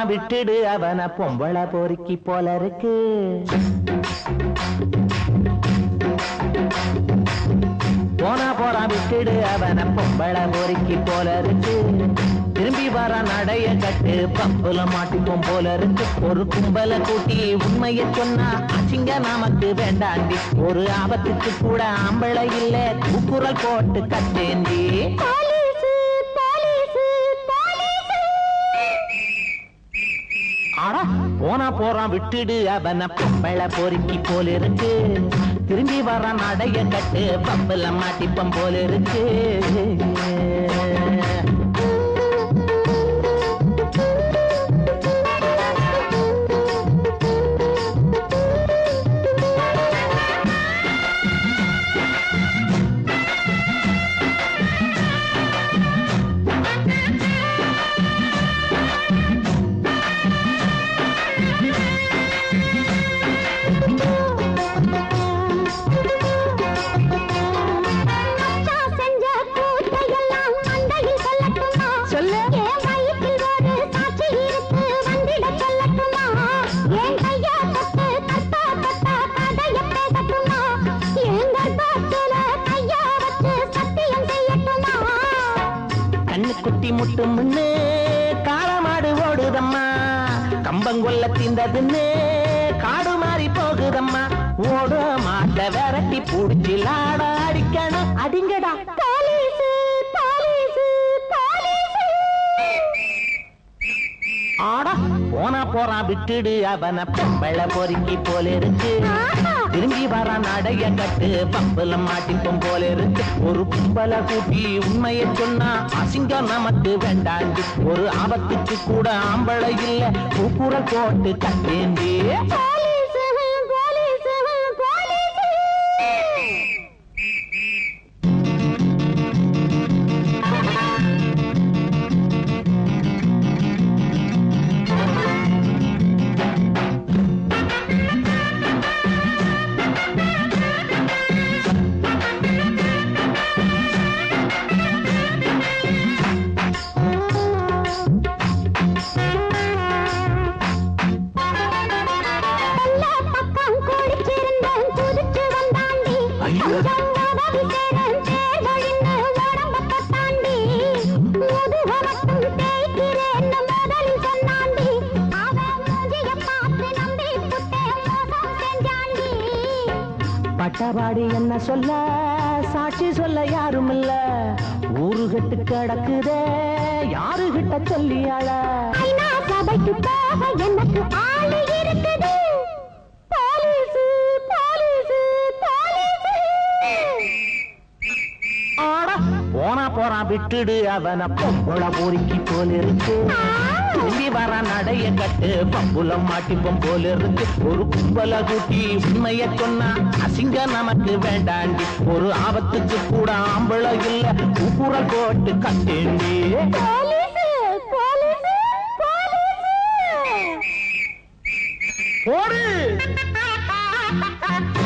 போறான் விட்டுடு அவன பொம்பளை பொறுக்கி போல இருக்கு போனா போறான் விட்டுடு அவன பொம்பளை பொறுக்கி போல இருக்கு திரும்பி வர நடைய கட்டு பப்புல மாட்டிப்போம் போல இருக்கு ஒரு கும்பல கூட்டி உண்மையை சொன்னா அசிங்க நமக்கு வேண்டாண்டி ஒரு ஆபத்துக்கு கூட ஆம்பளை இல்ல கூக்குரல் போட்டு கட்டேண்டி போலீஸு போலீஸு போலீஸு ஆடா போனா போறான் விட்டுடு அவன பொம்பளை பொறுக்கி போல இருக்கு திரும்பி வர நடைய கட்டு பப்புல மாட்டிப்பம் போல இருக்கு மச்சான் செஞ்ச கூத்தையெல்லாம் மண்டையில் சொல்லட்டுமா? சொல்லு. என் வயிற்றில் ஒரு சாட்சி இருக்கு, வந்திடச் சொல்லட்டுமா? என் கையை தொட்டு கட்டா கட்டா கதையை பேசட்டுமா? என் கர்ப்பத்தில கையை வச்சு சத்தியம் செய்யட்டுமா? கண்ணு குட்டி முட்டு முன்னு காளமாடு ஓடுதம்மா கம்பங்கொல்ல தீந்ததுன்னு காடு மாறி போகுதம்மா ஓட மாட்ட விரட்டி புடிச்சு லாட அடிக்கணும் அடிங்கடா போலீஸு, போலீஸு, போலீஸு. ஆடா போனா போறான் விட்டுடு அவன பொம்பளை பொறுக்கி போல இருக்கு ஆஹா. திரும்பி வர நடைய கட்டு பம்புல மாட்டிப்போம் போல இருக்கு ஒரு கும்பல கூட்டி உண்மையை சொன்னா அசிங்கம் நமக்கு வேண்டாண்டி ஒரு ஆபத்துக்கு கூட ஆம்பளை இல்ல கூக்குரல் போட்டு கட்டேண்டி போலீஸு, போலீஸு, போலீஸு. நல்ல பக்கம் குடிச்சிருந்தேன், குதிச்சு வந்தாண்டி. ஐயோ. கொஞ்சம் உதவி செய்றேன், தேர்வழின்னு உடம்பைத் தொட்டாண்டி. முதுக மட்டும் தேய்க்கிறேன்னு முதலில் சொன்னாண்டி. அவன் மூஞ்சியைப் பார்த்து நம்பி புட்டேன், மோசம் செஞ்சாண்டி. பட்டபாடி என்ன சொல்ல சாட்சி சொல்ல யாரும் இல்ல ஊருகிட்டு கிடக்குதே யாருகிட்ட சொல்லியாள ஐநா சபைக்கு போக எனக்கு ஆளு இருக்குது போலீஸு போலீஸு போலீஸு ஆடா போனா போறான் விட்டுடு அவன பொம்பள பொறுக்கி போல இருக்கு திரும்பி வர நடைய கட்டு பம்புலம் மாட்டிப்போம் போல இருக்கு ஒரு கும்பல கூட்டி உண்மைய சொன்னா அசிங்க நமக்கு வேண்டாண்டி ஒரு ஆபத்துக்கு கூட ஆம்பளை இல்ல கூக்குரல் போட்டு கட்டேண்டி போலீஸு போலீஸு போலீஸு போடு